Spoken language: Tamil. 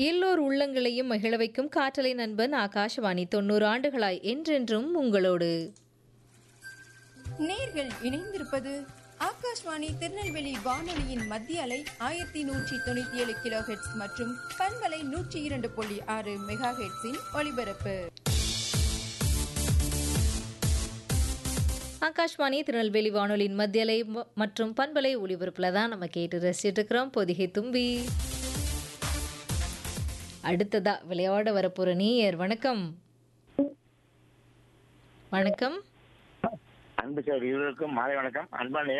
எல்லோர் உள்ளங்களையும் மகிழ வைக்கும் காற்றலை நண்பன் ஆகாஷவாணி தொண்ணூறு ஆண்டுகளாய் என்றென்றும் உங்களோடு நேர்கள் இணைந்திருப்பது ஆகாஷ்வாணி திருநெல்வேலி வானொலியின் மத்திய அலை ஆயிரத்தி நூற்றி தொண்ணூத்தி ஏழு கிலோ ஹெட்ஸ் மற்றும் பண்பலை நூற்றி இரண்டு புள்ளி ஆறு மெகா ஹெட்ஸின் ஒலிபரப்பு ஆகாஷ்வாணி திருநெல்வேலி வானொலியின் மத்தியலை ம- மற்றும் பண்பலை ஒளிபரப்பில் தான் நம்ம கேட்டு ரசிச்சுட்டு இருக்கிறோம் பொதிகை தும்பி அடுத்ததா விளையாட வரப்போற நீயர் வணக்கம் வணக்கம் அன்பு சார் இருவருக்கும் மாலை வணக்கம் அன்பான